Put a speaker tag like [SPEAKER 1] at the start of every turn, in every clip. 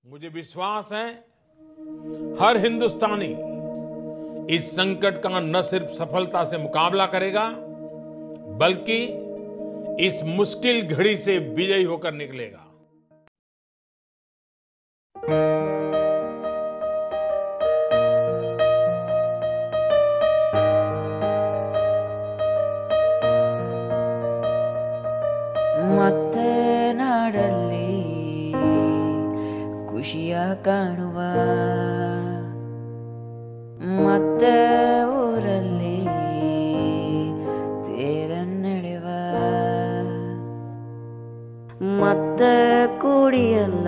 [SPEAKER 1] मुझे विश्वास है हर हिंदुस्तानी इस संकट का न सिर्फ सफलता से मुकाबला करेगा बल्कि इस मुश्किल घड़ी से विजयी होकर निकलेगा
[SPEAKER 2] ಮತ್ತೆ ನಾಡಲ್ಲಿ ಖುಷಿಯ ಕಾಣುವ ಮತ್ತೆ ಊರಲ್ಲಿ ತೇರನ್ನೆಳೆವ ಮತ್ತೆ ಕೂಡಿಯಲ್ಲ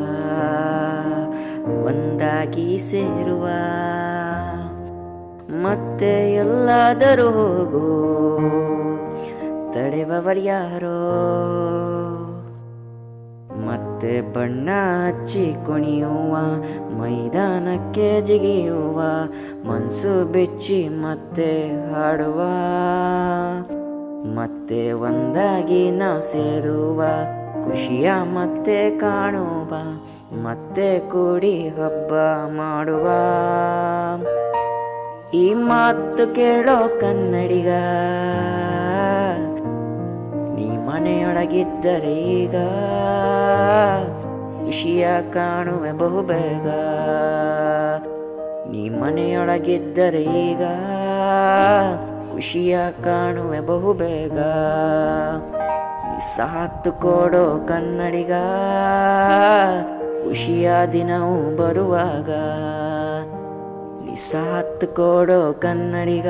[SPEAKER 2] ಒಂದಾಗಿ ಸೇರುವ ಮತ್ತೆ ಎಲ್ಲಾದರೂ ಹೋಗು ತಡೆವವರ್ಯಾರೋ ಮತ್ತೆ ಬಣ್ಣ ಹಚ್ಚಿ ಕುಣಿಯುವ ಮೈದಾನಕ್ಕೆ ಜಿಗಿಯುವ ಮನ್ಸು ಬೆಚ್ಚಿ ಮತ್ತೆ ಹಾಡುವ ಮತ್ತೆ ಒಂದಾಗಿ ನಾವು ಸೇರುವ ಖುಷಿಯ ಮತ್ತೆ ಕಾಣುವ ಮತ್ತೆ ಕೂಡಿ ಹಬ್ಬ ಮಾಡುವ ಈ ಮಾತು ಕೇಳೋ ಕನ್ನಡಿಗ ನೀ ಮನೆಯೊಳಗಿದ್ದರೆ ಈಗ ಖುಷಿಯ ಕಾಣುವೆ ಬಹುಬೇಗ ನೀ ಮನೆಯೊಳಗಿದ್ದರೆ ಈಗ ಖುಷಿಯ ಕಾಣುವೆ ಬಹುಬೇಗ ಈ ಸಾತ್ತು ಕೊಡೋ ಕನ್ನಡಿಗ ಖುಷಿಯ ದಿನವು ಬರುವಾಗ ನೀ ಸಾತ್ ಕೊಡೋ ಕನ್ನಡಿಗ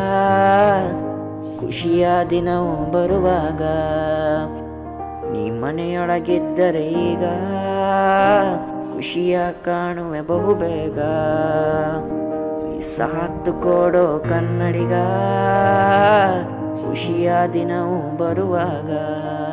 [SPEAKER 2] ಖುಷಿಯ ದಿನವು ಬರುವಾಗ ನೀ ಮನೆಯೊಳಗಿದ್ದರೆ ಈಗ ಖುಷಿಯ ಕಾಣುವೆ ಬಹುಬೇಗ ನೀ ಸಾತ್ ಕೊಡೋ ಕನ್ನಡಿಗ ಖುಷಿಯ ದಿನವು ಬರುವಾಗ